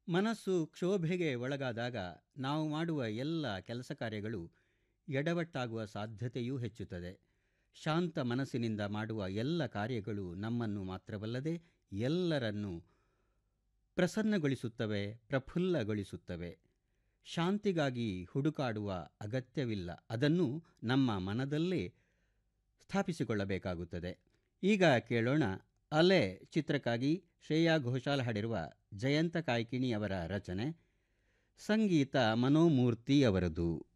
ಮನಸ್ಸು ಕ್ಷೋಭೆಗೆ ಒಳಗಾದಾಗ ನಾವು ಮಾಡುವ ಎಲ್ಲ ಕೆಲಸ ಕಾರ್ಯಗಳು ಎಡವಟ್ಟಾಗುವ ಸಾಧ್ಯತೆಯೂ ಹೆಚ್ಚುತ್ತದೆ ಶಾಂತ ಮನಸ್ಸಿನಿಂದ ಮಾಡುವ ಎಲ್ಲ ಕಾರ್ಯಗಳು ನಮ್ಮನ್ನು ಮಾತ್ರವಲ್ಲದೆ ಎಲ್ಲರನ್ನೂ ಪ್ರಸನ್ನಗೊಳಿಸುತ್ತವೆ ಪ್ರಫುಲ್ಲಗೊಳಿಸುತ್ತವೆ ಶಾಂತಿಗಾಗಿ ಹುಡುಕಾಡುವ ಅಗತ್ಯವಿಲ್ಲ ಅದನ್ನು ನಮ್ಮ ಮನದಲ್ಲೇ ಸ್ಥಾಪಿಸಿಕೊಳ್ಳಬೇಕಾಗುತ್ತದೆ ಈಗ ಕೇಳೋಣ ಅಲೆ ಚಿತ್ರಕ್ಕಾಗಿ ಶ್ರೇಯಾ ಘೋಷಾಲ್ ಹಾಡಿರುವ ಜಯಂತ ಕಾಯ್ಕಿಣಿ ಅವರ ರಚನೆ ಸಂಗೀತ ಮನೋಮೂರ್ತಿ ಅವರದು